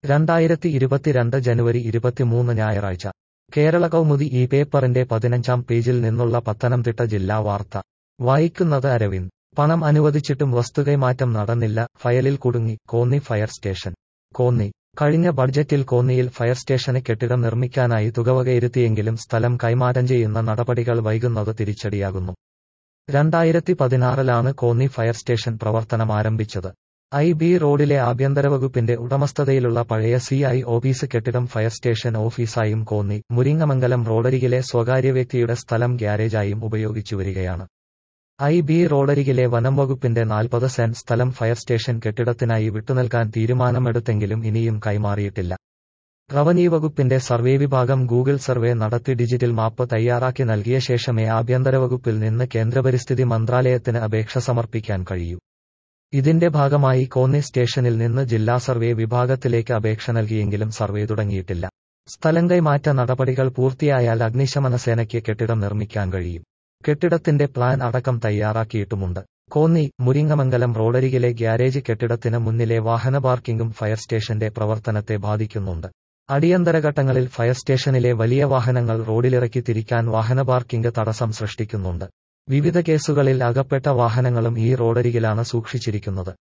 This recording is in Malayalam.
രണ്ടായിരത്തി ഇരുപത്തിരണ്ട് ജനുവരി ഇരുപത്തിമൂന്ന് ഞായറാഴ്ച കേരള കൗമുദി ഈ പേപ്പറിന്റെ പതിനഞ്ചാം പേജിൽ നിന്നുള്ള പത്തനംതിട്ട ജില്ലാ വാർത്ത വായിക്കുന്നത് അരവിന്ദ് പണം അനുവദിച്ചിട്ടും വസ്തുകൈമാറ്റം നടന്നില്ല ഫയലിൽ കുടുങ്ങി കോന്നി ഫയർ സ്റ്റേഷൻ കോന്നി കഴിഞ്ഞ ബഡ്ജറ്റിൽ കോന്നിയിൽ ഫയർ സ്റ്റേഷന് കെട്ടിടം നിർമ്മിക്കാനായി തുക വകയിരുത്തിയെങ്കിലും സ്ഥലം കൈമാറ്റം ചെയ്യുന്ന നടപടികൾ വൈകുന്നത് തിരിച്ചടിയാകുന്നു രണ്ടായിരത്തി പതിനാറിലാണ് കോന്നി ഫയർ സ്റ്റേഷൻ പ്രവർത്തനം ആരംഭിച്ചത് ഐ ബി റോഡിലെ ആഭ്യന്തര വകുപ്പിന്റെ ഉടമസ്ഥതയിലുള്ള പഴയ സി ഐ ഓഫീസ് കെട്ടിടം ഫയർ സ്റ്റേഷൻ ഓഫീസായും കോന്നി മുരിങ്ങമംഗലം റോഡരികിലെ സ്വകാര്യ വ്യക്തിയുടെ സ്ഥലം ഗ്യാരേജായും ഉപയോഗിച്ചുവരികയാണ് ഐ ബി റോഡരികിലെ വനം വകുപ്പിന്റെ നാൽപ്പത് സെന്റ് സ്ഥലം ഫയർ സ്റ്റേഷൻ കെട്ടിടത്തിനായി വിട്ടുനൽകാൻ തീരുമാനമെടുത്തെങ്കിലും ഇനിയും കൈമാറിയിട്ടില്ല റവന്യൂ വകുപ്പിന്റെ സർവേ വിഭാഗം ഗൂഗിൾ സർവേ നടത്തി ഡിജിറ്റൽ മാപ്പ് തയ്യാറാക്കി നൽകിയ ശേഷമേ ആഭ്യന്തര വകുപ്പിൽ നിന്ന് കേന്ദ്രപരിസ്ഥിതി മന്ത്രാലയത്തിന് അപേക്ഷ സമർപ്പിക്കാൻ കഴിയൂ ഇതിന്റെ ഭാഗമായി കോന്നി സ്റ്റേഷനിൽ നിന്ന് ജില്ലാ സർവേ വിഭാഗത്തിലേക്ക് അപേക്ഷ നൽകിയെങ്കിലും സർവേ തുടങ്ങിയിട്ടില്ല സ്ഥലം കൈമാറ്റ നടപടികൾ പൂർത്തിയായാൽ അഗ്നിശമന സേനയ്ക്ക് കെട്ടിടം നിർമ്മിക്കാൻ കഴിയും കെട്ടിടത്തിന്റെ പ്ലാൻ അടക്കം തയ്യാറാക്കിയിട്ടുമുണ്ട് കോന്നി മുരിങ്ങമംഗലം റോഡരികിലെ ഗ്യാരേജ് കെട്ടിടത്തിന് മുന്നിലെ വാഹന പാർക്കിംഗും ഫയർ സ്റ്റേഷന്റെ പ്രവർത്തനത്തെ ബാധിക്കുന്നുണ്ട് അടിയന്തര ഘട്ടങ്ങളിൽ ഫയർ സ്റ്റേഷനിലെ വലിയ വാഹനങ്ങൾ റോഡിലിറക്കി തിരിക്കാൻ വാഹന പാർക്കിംഗ് തടസ്സം സൃഷ്ടിക്കുന്നുണ്ട് വിവിധ കേസുകളിൽ അകപ്പെട്ട വാഹനങ്ങളും ഈ റോഡരികിലാണ് സൂക്ഷിച്ചിരിക്കുന്നത്